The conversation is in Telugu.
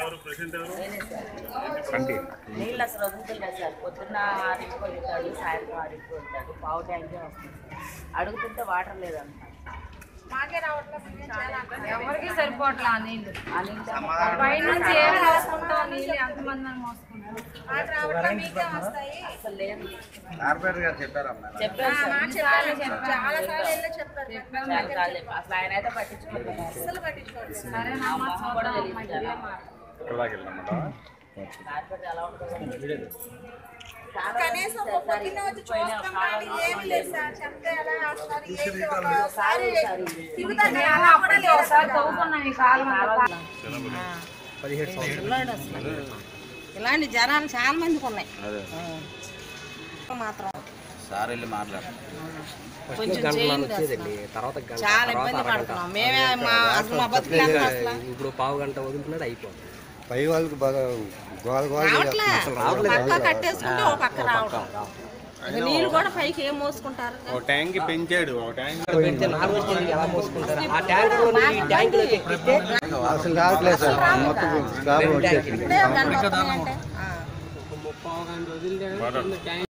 ఎవరు ప్రెసిడెంట్ ఎవరు నేనే సార్ నీళ్ళు అసలు వదులుతుండే సార్ పొద్దున్న ఆరింటికి వెళ్తాడు సాయంత్రం ఆరింటికి వెళ్తాడు పావు ట్యాంకే వస్తుంది అడుగుతుంటే వాటర్ లేదంట ఎవరికి సరిపోవట్లా ఆ నీళ్ళు ఆ నీళ్ళు పైనుంచి ఏం మోసుకుంటాం నీళ్ళు ఎంతమంది అని మోసుకుంటాం అసలు లేదు కార్పొరేటర్ గారు చెప్పారమ్మా చెప్పారు సార్ చాలా చెప్పాం. చాలా సార్లు చెప్పారు. అసలు ఆయన అయితే పట్టించుకోలేదు సరేనమ్మా చూద్దాం మంచిదే మాట. ఇక్కడ దాకా వెళ్ళామంటావా కార్పెట్ ఎలా ఉంటుందో కనీసం ఒక పొద్దున్న వచ్చి చూస్తాం కానీ ఏమీ లేదు సార్ చెప్తే ఎలా వేస్తారు ఏంటి ఒకసారి తిరుగుతాను మేము అప్పటికి ఒకసారి తవ్వుకున్నాం ఈ కాలం అంతా. ఇలాంటి జనాలు చాలా మందికి ఉన్నాయి మాత్రం సార్ వెళ్ళి మాట్లాడు కొంచెం చేయండి అసలు. చాలా ఇబ్బంది పడుతున్నాం మేమే మా అసలు మా బతుకులు ఎంత అసలు ఇప్పుడు పావు గంట వదులుతున్నాడు అయిపోతుంది పై వాళ్ళకి బాగా గోల గోల రావట్లే ఒక పక్క కట్టేసుకుంటే ఒక పక్క రావటం ఇక నీళ్ళు కూడా పైకి ఏం మోసుకుంటారు ఓ ట్యాంక్ పెంచాడు ఓ ట్యాంక్ పెడితే నాలుగు వచ్చేది ఎలా మోసుకుంటారు ఆ ట్యాంక్ ఈ ట్యాంక్ లోకి ఎక్కిస్తే అసలు రావట్లేదు సార్ మొత్తం ప్రాబ్లం వచ్చేసింది ఇప్పుడే గంట వస్తున్నాయంటే. ఆ. వాటర్